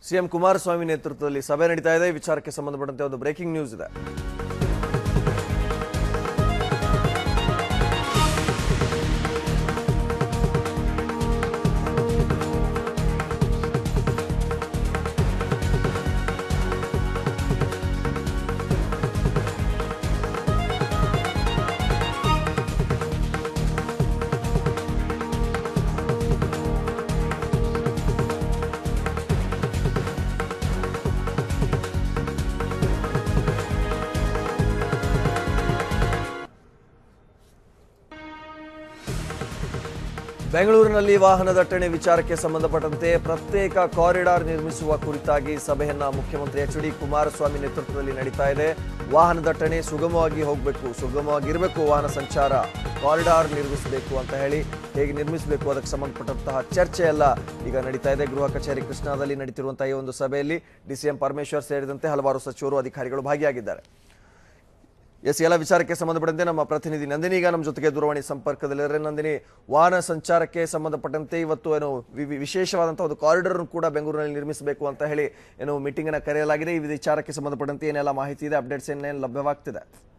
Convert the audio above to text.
CM Kumaraswamy ನೇತೃತ್ವದಲ್ಲಿ ಸಭೆ ನಡೀತಾ ಇದೆ ಈ ವಿಚಾರಕ್ಕೆ ಸಂಬಂಧಪಟ್ಟಂತೆ ಒಂದು ಬ್ರೇಕಿಂಗ್ ನ್ಯೂಸ್ ಇದೆ ಬೆಂಗಳೂರಿನಲ್ಲಿ ವಾಹನ ದಟ್ಟಣೆ ವಿಚಾರಕ್ಕೆ ಸಂಬಂಧಪಟ್ಟಂತೆ ಪ್ರತ್ಯೇಕ ಕಾರಿಡಾರ್ ನಿರ್ಮಿಸುವ ಕುರಿತಾಗಿ ಸಭೆಯನ್ನ ಮುಖ್ಯಮಂತ್ರಿ ಎಚ್ ಡಿ ಕುಮಾರಸ್ವಾಮಿ ನೇತೃತ್ವದಲ್ಲಿ ನಡೀತಾ ಇದೆ ವಾಹನ ದಟ್ಟಣೆ ಸುಗಮವಾಗಿ ಹೋಗಬೇಕು ಸುಗಮವಾಗಿರಬೇಕು ವಾಹನ ಸಂಚಾರ ಕಾರಿಡಾರ್ ನಿರ್ಮಿಸಬೇಕು ಅಂತ ಹೇಳಿ ಹೇಗೆ ನಿರ್ಮಿಸಬೇಕು ಅದಕ್ಕೆ ಸಂಬಂಧಪಟ್ಟಂತಹ ಚರ್ಚೆ ಎಲ್ಲ ಈಗ ನಡೀತಾ ಇದೆ ಗೃಹ ಕಚೇರಿ ಕೃಷ್ಣಾದಲ್ಲಿ ನಡೀತಿರುವಂತಹ ಈ ಒಂದು ಸಭೆಯಲ್ಲಿ ಡಿಸಿಎಂ ಪರಮೇಶ್ವರ್ ಸೇರಿದಂತೆ ಹಲವಾರು ಸಚಿವರು ಅಧಿಕಾರಿಗಳು ಭಾಗಿಯಾಗಿದ್ದಾರೆ ಎಸ್ ಎಲ್ಲ ವಿಚಾರಕ್ಕೆ ಸಂಬಂಧಪಟ್ಟಂತೆ ನಮ್ಮ ಪ್ರತಿನಿಧಿ ನಂದಿನಿ ಈಗ ನಮ್ಮ ಜೊತೆಗೆ ದೂರವಾಣಿ ಸಂಪರ್ಕದಲ್ಲಿದ್ದಾರೆ ನಂದಿನಿ ವಾಹನ ಸಂಚಾರಕ್ಕೆ ಸಂಬಂಧಪಟ್ಟಂತೆ ಇವತ್ತು ಏನು ವಿ- ವಿ- ವಿಶೇಷವಾದಂತಹ ಒಂದು ಕಾರಿಡಾರ್ ಕೂಡ ಬೆಂಗಳೂರಿನಲ್ಲಿ ನಿರ್ಮಿಸಬೇಕು ಅಂತ ಹೇಳಿ ಏನು ಮೀಟಿಂಗ್ ಅನ್ನ ಕರೆಯಲಾಗಿದೆ ಈ ವಿಚಾರಕ್ಕೆ ಸಂಬಂಧಪಟ್ಟಂತೆ ಏನೆಲ್ಲ ಮಾಹಿತಿ ಇದೆ ಅಪ್ಡೇಟ್ಸ್ ಏನೇನು ಲಭ್ಯವಾಗ್ತಿದೆ